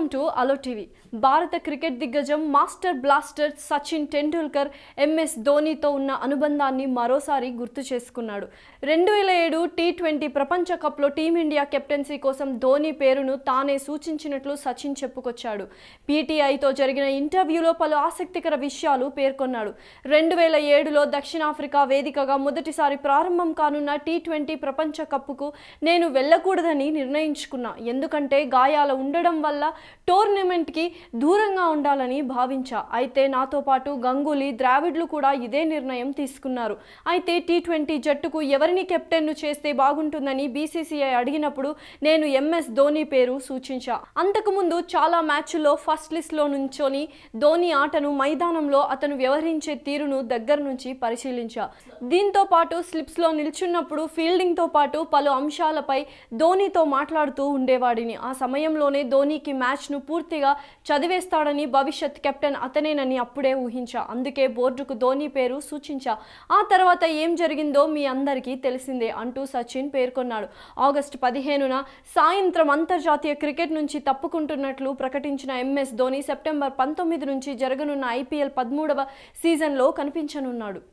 welcome to అలో TV భారత cricket దిగ్గజం master blaster Sachin Tendulkar MS ధోనీతో ఉన్న అనుబంధాన్ని మరోసారి గుర్తు చేసుకున్నాడు రెండు వేల ఏడు టీ ట్వంటీ ప్రపంచ కప్లో టీమిండియా కెప్టెన్సీ కోసం ధోనీ పేరును తానే సూచించినట్లు సచిన్ చెప్పుకొచ్చాడు పీటీఐతో జరిగిన ఇంటర్వ్యూలో పలు ఆసక్తికర విషయాలు పేర్కొన్నాడు రెండు వేల ఏడులో దక్షిణాఫ్రికా వేదికగా మొదటిసారి ప్రారంభం కానున్న టీ ట్వంటీ ప్రపంచ కప్పుకు నేను వెళ్ళకూడదని నిర్ణయించుకున్నా ఎందుకంటే గాయాల ఉండడం వల్ల టోర్నమెంట్కి దూరంగా ఉండాలని భావించా అయితే నాతో పాటు గంగూలీ ద్రావిడ్లు కూడా ఇదే నిర్ణయం తీసుకున్నారు అయితే టీ ట్వంటీ జట్టుకు ఎవరిని కెప్టెన్ను చేస్తే బాగుంటుందని బీసీసీఐ అడిగినప్పుడు నేను ఎంఎస్ ధోని పేరు సూచించా అంతకుముందు చాలా మ్యాచ్ల్లో ఫస్ట్ లిస్ట్లో నుంచొని ధోని ఆటను మైదానంలో అతను వ్యవహరించే తీరును దగ్గర నుంచి పరిశీలించా దీంతో పాటు స్లిప్స్లో నిల్చున్నప్పుడు ఫీల్డింగ్తో పాటు పలు అంశాలపై ధోనితో మాట్లాడుతూ ఉండేవాడిని ఆ సమయంలోనే ధోనికి మ్యాచ్ను పూర్తిగా చదివేస్తాడని భవిష్యత్ కెప్టెన్ అతనేనని అప్పుడే ఊహించా అందుకే బోర్డుకు ధోని పేరు సూచించా ఆ తర్వాత ఏం జరిగిందో మీ అందరికీ తెలిసిందే అంటూ సచిన్ పేర్కొన్నాడు ఆగస్టు పదిహేనున సాయంత్రం అంతర్జాతీయ క్రికెట్ నుంచి తప్పుకుంటున్నట్లు ప్రకటించిన ఎంఎస్ ధోని సెప్టెంబర్ పంతొమ్మిది నుంచి జరగనున్న ఐపీఎల్ పదమూడవ సీజన్లో కనిపించనున్నాడు